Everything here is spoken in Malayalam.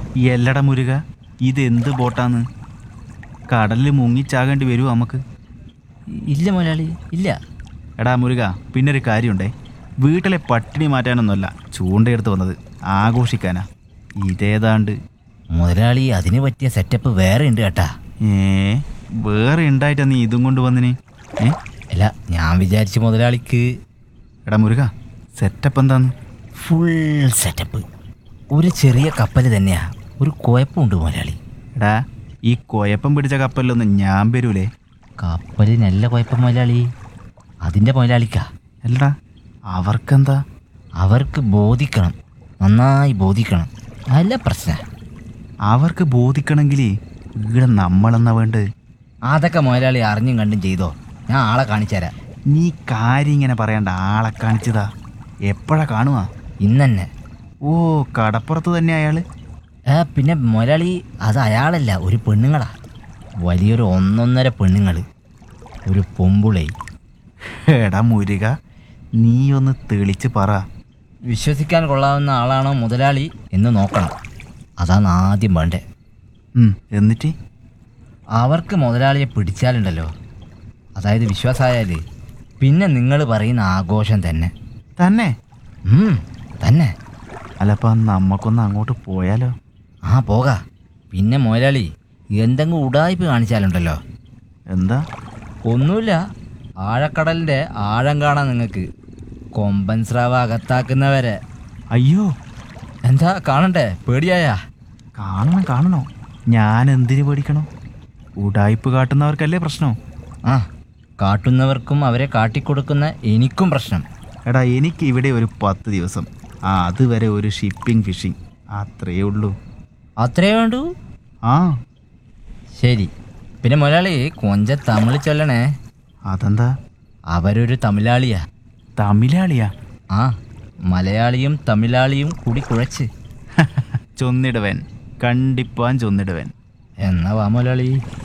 എല്ലട മുരുക ഇതെന്ത് ബോട്ടാന്ന് കടലിൽ മുങ്ങിച്ചാകേണ്ടി വരുമോ നമുക്ക് ഇല്ല മുതലാളി ഇല്ല എടാ മുരുക പിന്നെ ഒരു കാര്യമുണ്ടേ വീട്ടിലെ പട്ടിണി മാറ്റാനൊന്നുമല്ല ചൂണ്ടയെടുത്ത് വന്നത് ആഘോഷിക്കാനാ ഇതേതാണ്ട് മുതലാളി അതിന് പറ്റിയ സെറ്റപ്പ് വേറെ ഉണ്ട് കേട്ടാ ഏ വേറെ ഉണ്ടായിട്ടാ നീ ഇതും കൊണ്ട് വന്നിന് ഏ അല്ല ഞാൻ വിചാരിച്ചു മുതലാളിക്ക് എടാ മുരുക സെറ്റപ്പ് എന്താന്ന് ഫുൾ സെറ്റപ്പ് ഒരു ചെറിയ കപ്പൽ തന്നെയാ ഒരു കുഴപ്പമുണ്ട് മുതലാളി എടാ ഈ കുഴപ്പം പിടിച്ച കപ്പലിലൊന്നും ഞാൻ വരൂലേ കപ്പലിനല്ല കുഴപ്പം മുതലാളി അതിൻ്റെ മുതലാളിക്കാ അല്ലടാ അവർക്കെന്താ അവർക്ക് ബോധിക്കണം നന്നായി ബോധിക്കണം നല്ല പ്രശ്ന അവർക്ക് ബോധിക്കണമെങ്കിൽ ഇവിടെ നമ്മളെന്നാ വേണ്ടത് അതൊക്കെ മുതലാളി അറിഞ്ഞും കണ്ടും ചെയ്തോ ഞാൻ ആളെ കാണിച്ചുതരാം നീ കാര്യം ഇങ്ങനെ പറയണ്ട ആളെ കാണിച്ചതാ എപ്പോഴാ കാണുക ഇന്നെന്നെ ഓ കടപ്പുറത്ത് തന്നെ അയാള് ആ പിന്നെ മുതലാളി അത് അയാളല്ല ഒരു പെണ്ണുങ്ങളാ വലിയൊരു ഒന്നൊന്നര പെണ്ണുങ്ങൾ ഒരു പൊമ്പുളേ എടാ മുരുക നീ ഒന്ന് തെളിച്ച് പറ വിശ്വസിക്കാൻ കൊള്ളാവുന്ന ആളാണോ മുതലാളി എന്ന് നോക്കണം അതാണ് ആദ്യം വേണ്ടേ ഉം, എന്നിട്ട് അവർക്ക് മുതലാളിയെ പിടിച്ചാലുണ്ടല്ലോ അതായത് വിശ്വാസമായാൽ പിന്നെ നിങ്ങൾ പറയുന്ന ആഘോഷം തന്നെ തന്നെ ഉം, തന്നെ അല്ലപ്പ നമ്മക്കൊന്ന് അങ്ങോട്ട് പോയാലോ ആ പോകാ പിന്നെ മുതലാളി എന്തെങ്കിലും ഉടായ്പ കാണിച്ചാലുണ്ടല്ലോ എന്താ ഒന്നുമില്ല ആഴക്കടലിൻ്റെ ആഴം കാണാൻ നിങ്ങൾക്ക് കൊമ്പൻ സ്രാവ് അകത്താക്കുന്നവരെ അയ്യോ എന്താ കാണണ്ടേ പേടിയായാ കാണണം കാണണോ ഞാൻ എന്തിനു പേടിക്കണോ ഉടായ്പ് കാട്ടുന്നവർക്കല്ലേ പ്രശ്നം ആ കാട്ടുന്നവർക്കും അവരെ കാട്ടിക്കൊടുക്കുന്ന എനിക്കും പ്രശ്നം എടാ എനിക്ക് ഇവിടെ ഒരു പത്ത് ദിവസം ആ അതുവരെ ഒരു ഷിപ്പിംഗ് ഫിഷിംഗ് അത്രയേ ഉള്ളൂ അത്രയേ വേണ്ടൂ ആ ശരി പിന്നെ മുതലാളി കൊഞ്ച തമിഴ് ചൊല്ലണേ അതെന്താ അവരൊരു തമിഴാളിയാ തമിഴാളിയാ ആ മലയാളിയും തമിഴാളിയും കൂടി കുഴച്ച് ചൊന്നിടുവൻ കണ്ടിപ്പാൻ ചൊന്നിടുവൻ എന്നാ വാ മുതലാളി